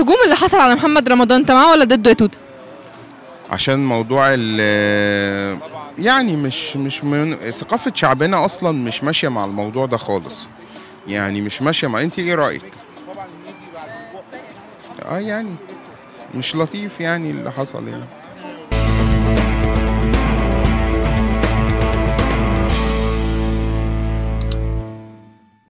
الهجوم اللي حصل على محمد رمضان انت معاه ولا ضده يا توته عشان موضوع ال يعني مش مش من ثقافة شعبنا أصلا مش ماشية مع الموضوع ده خالص يعني مش ماشية مع أنت إيه رأيك؟ اه يعني مش لطيف يعني اللي حصل يعني